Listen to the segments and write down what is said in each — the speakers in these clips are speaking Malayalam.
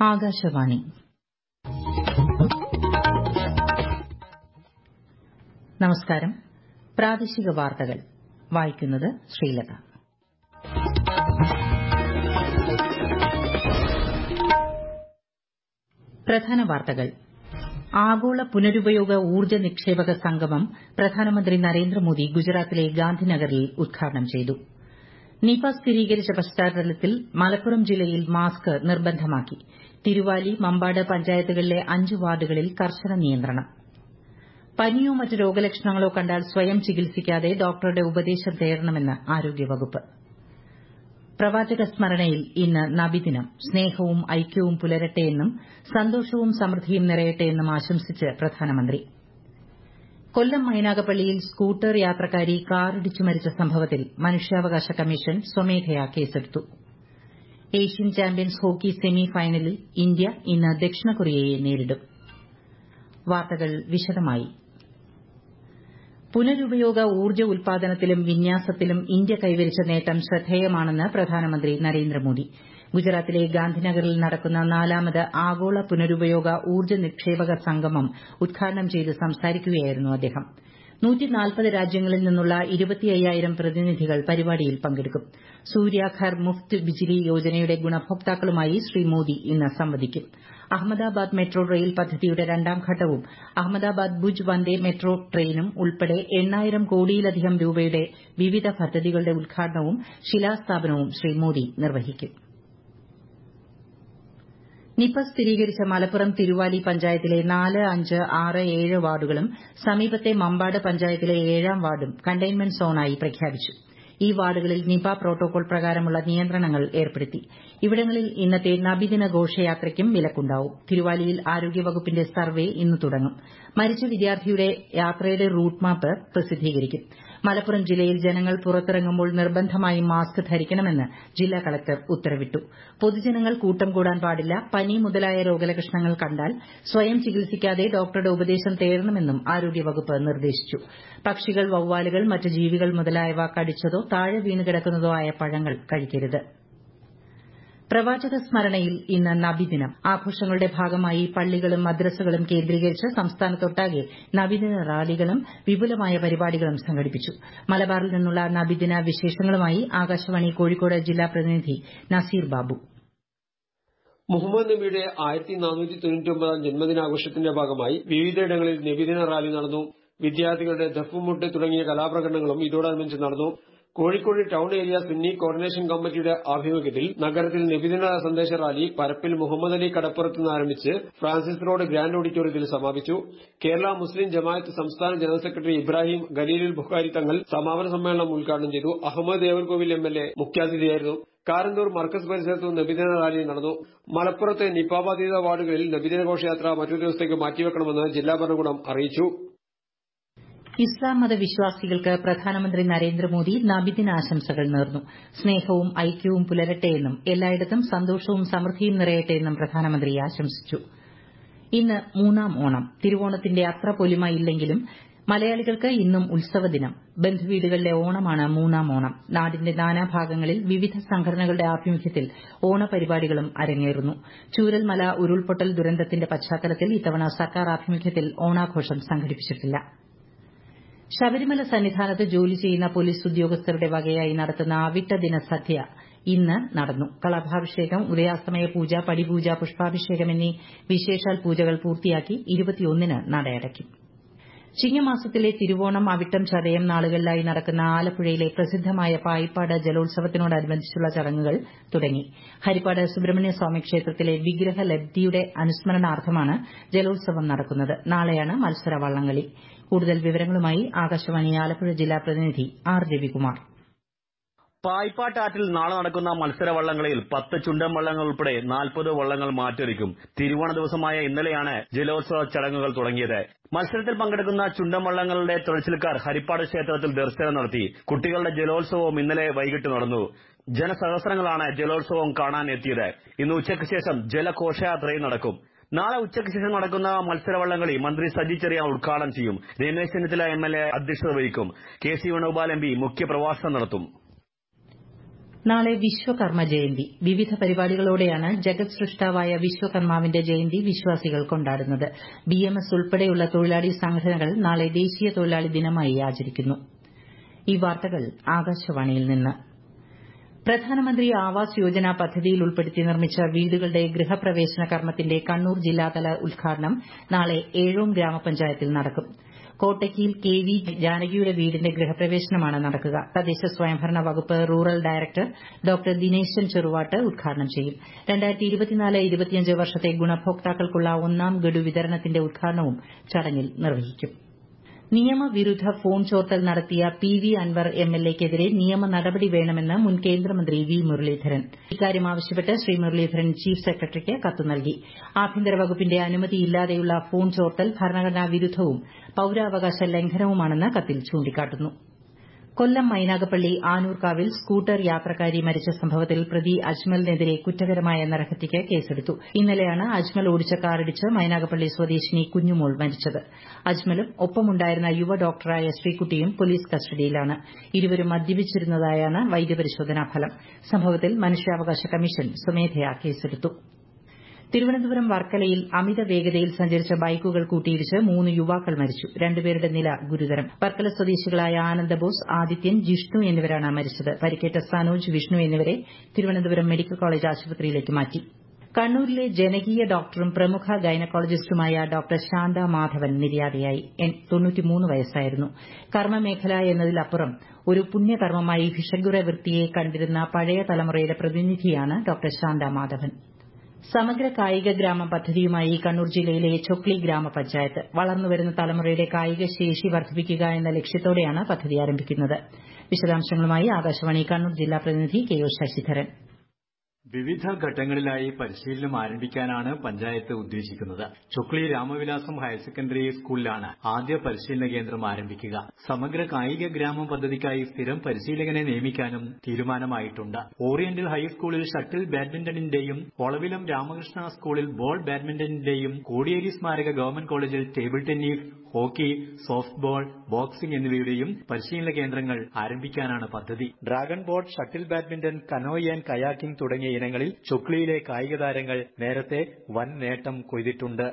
ആകാശവാണി നമസ്കാരം പ്രാദേശിക വാർത്തകൾ വായിക്കുന്നത് ശ്രീലത പ്രധാന വാർത്തകൾ ആഗോള പുനരുപയോഗ ഊർജ്ജ നിക്ഷേപക സംഗമം പ്രധാനമന്ത്രി നരേന്ദ്രമോദി ഗുജറാത്തിലെ ഗാന്ധിനഗറിൽ ഉദ്ഘാടനം ചെയ്തു നിപ സ്ഥിരീകരിച്ച പശ്ചാത്തലത്തിൽ മലപ്പുറം ജില്ലയിൽ മാസ്ക് നിർബന്ധമാക്കി തിരുവാലി മമ്പാട് പഞ്ചായത്തുകളിലെ അഞ്ച് വാർഡുകളിൽ കർശന നിയന്ത്രണം പനിയോ മറ്റ് രോഗലക്ഷണങ്ങളോ കണ്ടാൽ സ്വയം ചികിത്സിക്കാതെ ഡോക്ടറുടെ ഉപദേശം തേടണമെന്ന് ആരോഗ്യവകുപ്പ് പ്രവാചക സ്മരണയിൽ ഇന്ന് നബിദിനം സ്നേഹവും ഐക്യവും പുലരട്ടെയെന്നും സന്തോഷവും സമൃദ്ധിയും നിറയട്ടെയെന്നും ആശംസിച്ച് പ്രധാനമന്ത്രി കൊല്ലം മൈനാഗപ്പള്ളിയിൽ സ്കൂട്ടർ യാത്രക്കാരി കാറിടിച്ചു മരിച്ച സംഭവത്തിൽ മനുഷ്യാവകാശ കമ്മീഷൻ സ്വമേധയാ കേസെടുത്തു ഏഷ്യൻ ചാമ്പ്യൻസ് ഹോക്കി സെമി ഫൈനലിൽ ഇന്ത്യ ഇന്ന് ദക്ഷിണ കൊറിയയെ നേരിടും വാർത്തകൾ വിശദമായി പുനരുപയോഗ ഊർജ്ജ ഉൽപാദനത്തിലും വിന്യാസത്തിലും ഇന്ത്യ കൈവരിച്ച നേട്ടം ശ്രദ്ധേയമാണെന്ന് പ്രധാനമന്ത്രി നരേന്ദ്രമോദി ഗുജറാത്തിലെ ഗാന്ധിനഗറിൽ നടക്കുന്ന നാലാമത് ആഗോള പുനരുപയോഗ ഊർജ്ജ നിക്ഷേപക സംഗമം ഉദ്ഘാടനം ചെയ്ത് സംസാരിക്കുകയായിരുന്നു അദ്ദേഹം രാജ്യങ്ങളിൽ നിന്നുള്ള ഇരുപത്തിയ്യായിരം പ്രതിനിധികൾ പരിപാടിയിൽ പങ്കെടുക്കും സൂര്യ ഘർ മുഫ്ത് ബിജിലി യോജനയുടെ ഗുണഭോക്താക്കളുമായി ശ്രീ മോദി ഇന്ന് സംവദിക്കും അഹമ്മദാബാദ് മെട്രോ റെയിൽ പദ്ധതിയുടെ രണ്ടാം ഘട്ടവും അഹമ്മദാബാദ് ഭുജ് വന്ദേ മെട്രോ ട്രെയിനും ഉൾപ്പെടെ എണ്ണായിരം കോടിയിലധികം രൂപയുടെ വിവിധ പദ്ധതികളുടെ ഉദ്ഘാടനവും ശിലാസ്ഥാപനവും ശ്രീ മോദി നിർവഹിക്കും നിപ സ്ഥിരീകരിച്ച മലപ്പുറം തിരുവാലി പഞ്ചായത്തിലെ നാല് അഞ്ച് ആറ് ഏഴ് വാർഡുകളും സമീപത്തെ മമ്പാട് പഞ്ചായത്തിലെ ഏഴാം വാർഡും കണ്ടെയ്ൻമെന്റ് സോണായി പ്രഖ്യാപിച്ചു ഈ വാർഡുകളിൽ നിപ പ്രോട്ടോകോൾ പ്രകാരമുള്ള നിയന്ത്രണങ്ങൾ ഏർപ്പെടുത്തി ഇവിടങ്ങളിൽ ഇന്നത്തെ നബിദിന ഘോഷയാത്രയ്ക്കും വിലക്കുണ്ടാവും തിരുവാലിയിൽ ആരോഗ്യവകുപ്പിന്റെ സർവേ ഇന്ന് തുടങ്ങും മരിച്ച വിദ്യാർത്ഥിയുടെ യാത്രയുടെ റൂട്ട് മാപ്പ് പ്രസിദ്ധീകരിക്കും മലപ്പുറം ജില്ലയിൽ ജനങ്ങൾ പുറത്തിറങ്ങുമ്പോൾ നിർബന്ധമായും മാസ്ക് ധരിക്കണമെന്ന് ജില്ലാ കളക്ടർ ഉത്തരവിട്ടു പൊതുജനങ്ങൾ കൂട്ടം കൂടാൻ പാടില്ല പനി മുതലായ രോഗലക്ഷണങ്ങൾ കണ്ടാൽ സ്വയം ചികിത്സിക്കാതെ ഡോക്ടറുടെ ഉപദേശം തേടണമെന്നും ആരോഗ്യവകുപ്പ് നിർദ്ദേശിച്ചു പക്ഷികൾ വവ്വാലുകൾ മറ്റ് ജീവികൾ മുതലായവ കടിച്ചതോ താഴെ വീണ് കിടക്കുന്നതോ ആയ പഴങ്ങൾ കഴിക്കരുത് പ്രവാചക സ്മരണയിൽ ഇന്ന് നബിദിനം ആഘോഷങ്ങളുടെ ഭാഗമായി പള്ളികളും മദ്രസകളും കേന്ദ്രീകരിച്ച് സംസ്ഥാനത്തൊട്ടാകെ നബിദിന റാലികളും വിപുലമായ പരിപാടികളും സംഘടിപ്പിച്ചു മലബാറിൽ നിന്നുള്ള നബിദിന വിശേഷങ്ങളുമായി ആകാശവാണി കോഴിക്കോട് ജില്ലാ പ്രതിനിധി നസീർ ബാബു മുഹമ്മദ് നബിയുടെ ആയിരത്തി നാനൂറ്റി തൊണ്ണൂറ്റി ഒമ്പതാം ജന്മദിനാഘോഷത്തിന്റെ ഭാഗമായി വിവിധയിടങ്ങളിൽ നബിദിന റാലി നടന്നു വിദ്യാർത്ഥികളുടെ ദഫുമുട്ട് തുടങ്ങിയ കലാപ്രകടനങ്ങളും ഇതോടനുബന്ധിച്ച് നടന്നു Kozhikode town area Sunni coordination കമ്മിറ്റിയുടെ ആഭിമുഖ്യത്തിൽ നഗരത്തിൽ നബിദിന സന്ദേശ റാലി പരപ്പിൽ മുഹമ്മദ് അലി കടപ്പുറത്ത് നിന്ന് ആരംഭിച്ച് ഫ്രാൻസിസ് റോഡ് ഗ്രാൻഡ് ഓഡിറ്റോറിയത്തിൽ സമാപിച്ചു കേരള മുസ്ലിം ജമാഅത്ത് സംസ്ഥാന ജനറൽ സെക്രട്ടറി ഇബ്രാഹിം ഖലീലുൽ ബുഖാരി തങ്ങൾ സമാപന സമ്മേളനം ഉദ്ഘാടനം ചെയ്തു Ahammed Devarkovil M L A മുഖ്യാതിഥിയായിരുന്നു കാരന്തൂർ മർക്കസ് പരിസരത്ത് നബിദിന റാലി നടന്നു മലപ്പുറത്തെ നിപ ബാധിത വാർഡുകളിൽ നബിദിന ഘോഷയാത്ര മറ്റൊരു ദിവസത്തേക്ക് മാറ്റിവെക്കണമെന്ന് ജില്ലാ ഭരണകൂടം അറിയിച്ചു ഇസ്ലാം മത വിശ്വാസികൾക്ക് പ്രധാനമന്ത്രി നരേന്ദ്രമോദി നബിദിനാശംസകൾ നേർന്നു സ്നേഹവും ഐക്യവും പുലരട്ടെയെന്നും എല്ലായിടത്തും സന്തോഷവും സമൃദ്ധിയും നിറയട്ടെയെന്നും പ്രധാനമന്ത്രി ആശംസിച്ചു ഇന്ന് മൂന്നാം ഓണം തിരുവോണത്തിന്റെ അത്ര പൊലിമ ഇല്ലെങ്കിലും മലയാളികൾക്ക് ഇന്നും ഉത്സവദിനം ബന്ധുവീടുകളിലെ ഓണമാണ് മൂന്നാം ഓണം നാടിന്റെ നാനാഭാഗങ്ങളിൽ വിവിധ സംഘടനകളുടെ ആഭിമുഖ്യത്തിൽ ഓണപരിപാടികളും അരങ്ങേറുന്നു ചൂരൽമല ഉരുൾപൊട്ടൽ ദുരന്തത്തിന്റെ പശ്ചാത്തലത്തിൽ ഇത്തവണ സർക്കാർ ആഭിമുഖ്യത്തിൽ ഓണാഘോഷം സംഘടിപ്പിച്ചിട്ടില്ല ശബരിമല സന്നിധാനത്ത് ജോലി ചെയ്യുന്ന പോലീസ് ഉദ്യോഗസ്ഥരുടെ വകയായി നടത്തുന്ന അവിട്ട ദിന സദ്യ ഇന്ന് നടന്നു കളഭാഭിഷേകം ഉദയാസ്തമയ പൂജ പടിപൂജ പുഷ്പാഭിഷേകം എന്നീ വിശേഷാൽ പൂജകൾ പൂർത്തിയാക്കി ഇരുപത്തിയൊന്നിന് നടയടയ്ക്കും ചിങ്ങമാസത്തിലെ തിരുവോണം അവിട്ടം ചതയം നാളുകളിലായി നടക്കുന്ന ആലപ്പുഴയിലെ പ്രസിദ്ധമായ പായിപ്പാട് ജലോത്സവത്തിനോടനുബന്ധിച്ചുള്ള ചടങ്ങുകൾ തുടങ്ങി ഹരിപ്പാട് സുബ്രഹ്മണ്യ സ്വാമി ക്ഷേത്രത്തിലെ വിഗ്രഹ ലബ്ധിയുടെ അനുസ്മരണാർത്ഥമാണ് ജലോത്സവം നടക്കുന്നത് നാളെയാണ് മത്സര വള്ളംകളി കൂടുതൽ വിവരങ്ങളുമായി ആകാശവാണി ആലപ്പുഴ ജില്ലാ പ്രതിനിധി ആർ രവികുമാർ പായിപ്പാട്ടാറ്റിൽ നാളെ നടക്കുന്ന മത്സര വള്ളങ്ങളിൽ പത്ത് ചുണ്ടൻ വള്ളങ്ങൾ ഉൾപ്പെടെ നാൽപ്പത് വള്ളങ്ങൾ മാറ്റൊരുക്കും തിരുവോണ ദിവസമായ ഇന്നലെയാണ് ജലോത്സവ ചടങ്ങുകൾ തുടങ്ങിയത് മത്സരത്തിൽ പങ്കെടുക്കുന്ന ചുണ്ടൻ വള്ളങ്ങളുടെ തുഴച്ചിൽക്കാർ ഹരിപ്പാട് ക്ഷേത്രത്തിൽ ദർശനം നടത്തി കുട്ടികളുടെ ജലോത്സവവും ഇന്നലെ വൈകിട്ട് നടന്നു ജനസഹസ്രങ്ങളാണ് ജലോത്സവം കാണാൻ എത്തിയത് ഇന്ന് ഉച്ചയ്ക്ക് ശേഷം ജലഘോഷയാത്രയും നടക്കും നാളെ ഉച്ചയ്ക്ക് ശേഷം നടക്കുന്ന മത്സരവള്ളംകളി മന്ത്രി സജി ചെറിയാൻ ഉദ്ഘാടനം ചെയ്യും Ramesh Chennithala M L A അധ്യക്ഷത വഹിക്കും K C Venugopal M P മുഖ്യപ്രഭാഷണം നടത്തും നാളെ വിശ്വകർമ്മ ജയന്തി വിവിധ പരിപാടികളോടെയാണ് ജഗത് സൃഷ്ടാവായ വിശ്വകർമാവിന്റെ ജയന്തി വിശ്വാസികൾ കൊണ്ടാടുന്നത് ബിഎംഎസ് ഉൾപ്പെടെയുള്ള തൊഴിലാളി സംഘടനകൾ നാളെ ദേശീയ തൊഴിലാളി ദിനമായി ആചരിക്കുന്നു ഈ വാർത്തകൾ ആകാശവാണിയിൽ നിന്ന് പ്രധാനമന്ത്രി ആവാസ് യോജന പദ്ധതിയിൽ ഉൾപ്പെടുത്തി നിർമ്മിച്ച വീടുകളുടെ ഗൃഹപ്രവേശന കർമ്മത്തിന്റെ കണ്ണൂർ ജില്ലാതല ഉദ്ഘാടനം നാളെ ഏഴോം ഗ്രാമപഞ്ചായത്തിൽ നടക്കും കോട്ടയ്ക്കൽ കെ വി ജാനകിയുടെ വീടിന്റെ ഗൃഹപ്രവേശനമാണ് നടക്കുക തദ്ദേശ സ്വയംഭരണ വകുപ്പ് rural director doctor Dineshan Cheruvattu ഉദ്ഘാടനം ചെയ്യും വർഷത്തെ ഗുണഭോക്താക്കൾക്കുള്ള ഒന്നാം ഗഡു വിതരണത്തിന്റെ ഉദ്ഘാടനവും ചടങ്ങിൽ നിർവഹിക്കും നിയമവിരുദ്ധ ഫോൺ ചോർത്തൽ നടത്തിയ പി വി അൻവർ എംഎൽഎക്കെതിരെ നിയമ നടപടി വേണമെന്ന് മുൻ കേന്ദ്രമന്ത്രി വി മുരളീധരൻ ഇക്കാര്യം ആവശ്യപ്പെട്ട് ശ്രീ മുരളീധരൻ ചീഫ് സെക്രട്ടറിക്ക് കത്ത് നൽകി ആഭ്യന്തര വകുപ്പിന്റെ അനുമതിയില്ലാതെയുള്ള ഫോൺ ചോർത്തൽ ഭരണഘടനാ വിരുദ്ധവും പൌരാവകാശ ലംഘനവുമാണെന്ന് കത്തിൽ ചൂണ്ടിക്കാട്ടുന്നു കൊല്ലം മൈനാഗപ്പള്ളി ആനൂർക്കാവിൽ സ്കൂട്ടർ യാത്രക്കാരി മരിച്ച സംഭവത്തിൽ പ്രതി അജ്മലിനെതിരെ കുറ്റകരമായ നരഹത്യയ്ക്ക് കേസെടുത്തു ഇന്നലെയാണ് അജ്മൽ ഓടിച്ച കാറിടിച്ച് മൈനാഗപ്പള്ളി സ്വദേശിനി കുഞ്ഞുമോൾ മരിച്ചത് അജ്മലും ഒപ്പമുണ്ടായിരുന്ന യുവ ഡോക്ടറായ ശ്രീകുട്ടിയും പോലീസ് കസ്റ്റഡിയിലാണ് ഇരുവരും മദ്യപിച്ചിരുന്നതായാണ് വൈദ്യപരിശോധനാ ഫലം സംഭവത്തിൽ മനുഷ്യാവകാശ കമ്മീഷൻ സ്വമേധയാ കേസെടുത്തു തിരുവനന്തപുരം വർക്കലയിൽ അമിത വേഗതയിൽ സഞ്ചരിച്ച ബൈക്കുകൾ കൂട്ടിയിടിച്ച് മൂന്ന് യുവാക്കൾ മരിച്ചു രണ്ടുപേരുടെ നില ഗുരുതരം വർക്കല സ്വദേശികളായ ആനന്ദബോസ് ആദിത്യൻ ജിഷ്ണു എന്നിവരാണ് മരിച്ചത് പരിക്കേറ്റ സനോജ് വിഷ്ണു എന്നിവരെ തിരുവനന്തപുരം മെഡിക്കൽ കോളേജ് ആശുപത്രിയിലേക്ക് മാറ്റി കണ്ണൂരിലെ ജനകീയ ഡോക്ടറും പ്രമുഖ ഗൈനക്കോളജിസ്റ്റുമായ ഡോക്ടർ ശാന്ത മാധവൻ നിര്യാതയായി വയസ്സായിരുന്നു കർമ്മമേഖല എന്നതിലപ്പുറം ഒരു പുണ്യകർമ്മമായി ഭിഷഗ്വര വൃത്തിയെ കണ്ടിരുന്ന പഴയ തലമുറയുടെ പ്രതിനിധിയാണ് ഡോക്ടർ ശാന്ത മാധവൻ സമഗ്ര കായിക ഗ്രാമം പദ്ധതിയുമായി കണ്ണൂർ ജില്ലയിലെ ചൊക്ലി ഗ്രാമപഞ്ചായത്ത് വളർന്നുവരുന്ന തലമുറയുടെ കായിക ശേഷി വർദ്ധിപ്പിക്കുക എന്ന ലക്ഷ്യത്തോടെയാണ് പദ്ധതി ആരംഭിക്കുന്നത് വിശദാംശങ്ങളുമായി ആകാശവാണി കണ്ണൂർ ജില്ലാ പ്രതിനിധി കെ ഒ ശശിധരൻ വിവിധ ഘട്ടങ്ങളിലായി പരിശീലനം ആരംഭിക്കാനാണ് പഞ്ചായത്ത് ഉദ്ദേശിക്കുന്നത് ചുക്ലി രാമവിലാസം ഹയർ സെക്കൻഡറി സ്കൂളിലാണ് ആദ്യ പരിശീലന കേന്ദ്രം ആരംഭിക്കുക സമഗ്ര കായിക ഗ്രാമം പദ്ധതിക്കായി സ്ഥിരം പരിശീലകനെ നിയമിക്കാനും തീരുമാനമായിട്ടുണ്ട് ഓറിയന്റൽ ഹൈസ്കൂളിൽ ഷട്ടിൽ ബാഡ്മിന്റണിന്റെയും ഒളവിലം രാമകൃഷ്ണ സ്കൂളിൽ ബോൾ ബാഡ്മിന്റണിന്റെയും കോടിയേരി സ്മാരക ഗവൺമെന്റ് കോളേജിൽ table tennis hockey softball boxing എന്നിവയുടെയും പരിശീലന കേന്ദ്രങ്ങൾ ആരംഭിക്കാനാണ് പദ്ധതി dragon boat shuttle badminton canoe and kayaking തുടങ്ങിയ ഇനങ്ങളിൽ ചുക്ലിയിലെ കായിക താരങ്ങൾ നേരത്തെ വൻ നേട്ടം കൊയ്തിട്ടുണ്ട്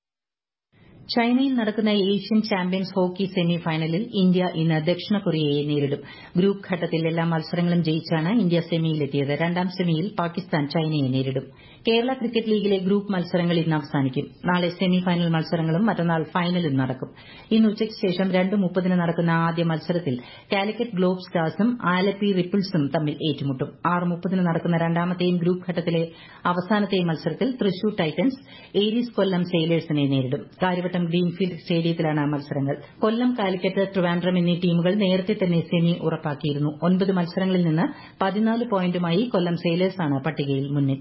ചൈനയിൽ നടക്കുന്ന ഏഷ്യൻ ചാമ്പ്യൻസ് ഹോക്കി സെമി ഫൈനലിൽ ഇന്ത്യ ഇന്ന് ദക്ഷിണ കൊറിയയെ നേരിടും ഗ്രൂപ്പ് ഘട്ടത്തിൽ എല്ലാ മത്സരങ്ങളും ജയിച്ചാണ് ഇന്ത്യ സെമിയിലെത്തിയത് രണ്ടാം സെമിയിൽ പാകിസ്ഥാൻ ചൈനയെ നേരിടും കേരള ക്രിക്കറ്റ് ലീഗിലെ ഗ്രൂപ്പ് മത്സരങ്ങൾ ഇന്ന് അവസാനിക്കും നാളെ സെമി ഫൈനൽ മത്സരങ്ങളും മറ്റന്നാൾ ഫൈനലും നടക്കും ഇന്ന് ഉച്ചയ്ക്ക് ശേഷം രണ്ട് മുപ്പതിന് നടക്കുന്ന ആദ്യ മത്സരത്തിൽ കാലിക്കറ്റ് ഗ്ലോബ് സ്റ്റാർസും ആലപ്പി റിപ്പിൾസും തമ്മിൽ ഏറ്റുമുട്ടും ആറ് മുപ്പതിന് നടക്കുന്ന രണ്ടാമത്തെയും ഗ്രൂപ്പ് ഘട്ടത്തിലെ അവസാനത്തെയും മത്സരത്തിൽ തൃശൂർ ടൈറ്റൻസ് ഏരീസ് കൊല്ലം സെയിലേഴ്സിനെ നേരിടും കാര്യവട്ടം ഗ്രീൻഫീൽഡ് സ്റ്റേഡിയത്തിലാണ് മത്സരങ്ങൾ കൊല്ലം കാലിക്കറ്റ് ട്രിവാൻഡ്രം എന്നീ ടീമുകൾ നേരത്തെ തന്നെ സെമി ഉറപ്പാക്കിയിരുന്നു ഒൻപത് മത്സരങ്ങളിൽ നിന്ന് പതിനാല് പോയിന്റുമായി കൊല്ലം സെയിലേഴ്സാണ് പട്ടികയിൽ മുന്നിൽ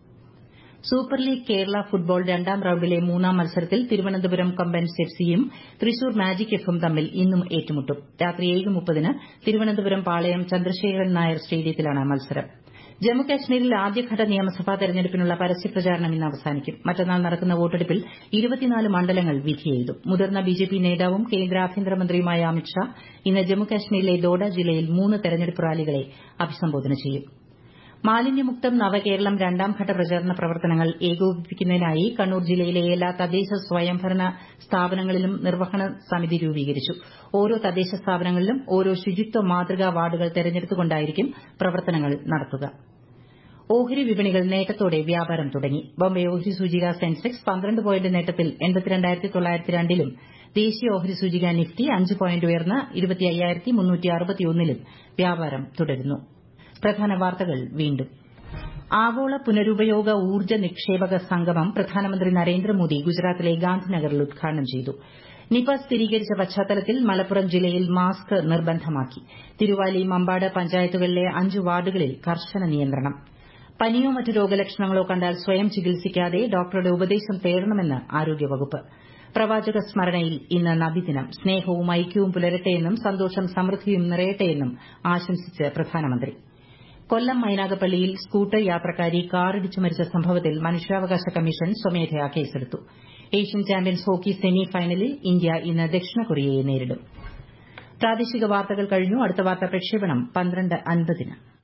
സൂപ്പർ ലീഗ് കേരള ഫുട്ബോൾ രണ്ടാം റൌണ്ടിലെ മൂന്നാം മത്സരത്തിൽ തിരുവനന്തപുരം കമ്പൻസ് എഫ്സിയും തൃശൂർ മാജിക് എഫും തമ്മിൽ ഇന്നും ഏറ്റുമുട്ടും രാത്രി ഏഴ് മുപ്പതിന് തിരുവനന്തപുരം പാളയം ചന്ദ്രശേഖരൻ നായർ സ്റ്റേഡിയത്തിലാണ് മത്സരം ജമ്മുകാശ്മീരിൽ ആദ്യഘട്ട നിയമസഭാ തെരഞ്ഞെടുപ്പിനുള്ള പരസ്യപ്രചാരണം ഇന്ന് അവസാനിക്കും മറ്റന്നാൾ നടക്കുന്ന വോട്ടെടുപ്പിൽ ഇരുപത്തിനാല് മണ്ഡലങ്ങൾ വിധിയെഴുതും മുതിർന്ന ബിജെപി നേതാവും കേന്ദ്ര ആഭ്യന്തരമന്ത്രിയുമായ അമിത്ഷാ ഇന്ന് ജമ്മുകാശ്മീരിലെ ദോഡ ജില്ലയിൽ മൂന്ന് തെരഞ്ഞെടുപ്പ് റാലികളെ അഭിസംബോധന ചെയ്യും മാലിന്യമുക്തം നവകേരളം രണ്ടാംഘട്ട പ്രചാരണ പ്രവർത്തനങ്ങൾ ഏകോപിപ്പിക്കുന്നതിനായി കണ്ണൂർ ജില്ലയിലെ എല്ലാ തദ്ദേശ സ്വയംഭരണ സ്ഥാപനങ്ങളിലും നിർവഹണ സമിതി രൂപീകരിച്ചു ഓരോ തദ്ദേശ സ്ഥാപനങ്ങളിലും ഓരോ ശുചിത്വ മാതൃകാ വാർഡുകൾ തെരഞ്ഞെടുത്തുകൊണ്ടായിരിക്കും പ്രവർത്തനങ്ങൾ നടത്തുക ഓഹരി വിപണികൾ നേട്ടത്തോടെ വ്യാപാരം തുടങ്ങി ബോംബെ ഓഹരി സൂചിക സെൻസെക്സ് പന്ത്രണ്ട് പോയിന്റ് നേട്ടത്തിൽ എൺപത്തിരണ്ടായിരത്തി തൊള്ളായിരത്തി രണ്ടിലും ദേശീയ ഓഹരി സൂചിക നിഫ്റ്റി അഞ്ച് പോയിന്റ് ഉയർന്ന് ഇരുപത്തി അയ്യായിരത്തി മുന്നൂറ്റി അറുപത്തിയൊന്നിലും വ്യാപാരം തുടരുന്നു പ്രധാന വാർത്തകൾ വീണ്ടും ആഗോള പുനരുപയോഗ ഊർജ്ജ നിക്ഷേപക സംഗമം പ്രധാനമന്ത്രി നരേന്ദ്രമോദി ഗുജറാത്തിലെ ഗാന്ധിനഗറിൽ ഉദ്ഘാടനം ചെയ്തു നിപ സ്ഥിരീകരിച്ച പശ്ചാത്തലത്തിൽ മലപ്പുറം ജില്ലയിൽ മാസ്ക് നിർബന്ധമാക്കി തിരുവാലി മമ്പാട് പഞ്ചായത്തുകളിലെ അഞ്ച് വാർഡുകളിൽ കർശന നിയന്ത്രണം പനിയോ മറ്റ് രോഗലക്ഷണങ്ങളോ കണ്ടാൽ സ്വയം ചികിത്സിക്കാതെ ഡോക്ടറുടെ ഉപദേശം തേടണമെന്ന് ആരോഗ്യവകുപ്പ് പ്രവാചക സ്മരണയിൽ ഇന്ന് നബിദിനം സ്നേഹവും ഐക്യവും പുലരട്ടെയെന്നും സന്തോഷം സമൃദ്ധിയും നിറയട്ടെയെന്നും ആശംസിച്ച് പ്രധാനമന്ത്രി കൊല്ലം മൈനാഗപ്പള്ളിയിൽ സ്കൂട്ടർ യാത്രക്കാരി കാറിടിച്ചു മരിച്ച സംഭവത്തിൽ മനുഷ്യാവകാശ കമ്മീഷൻ സ്വമേധയാ കേസെടുത്തു ഏഷ്യൻ ചാമ്പ്യൻസ് ഹോക്കി സെമി ഫൈനലിൽ ഇന്ത്യ ഇന്ന് ദക്ഷിണ കൊറിയയെ നേരിടും പ്രാദേശിക വാർത്തകൾ കഴിഞ്ഞു അടുത്ത വാർത്താ പ്രക്ഷേപണം പന്ത്രണ്ട് അൻപതിന്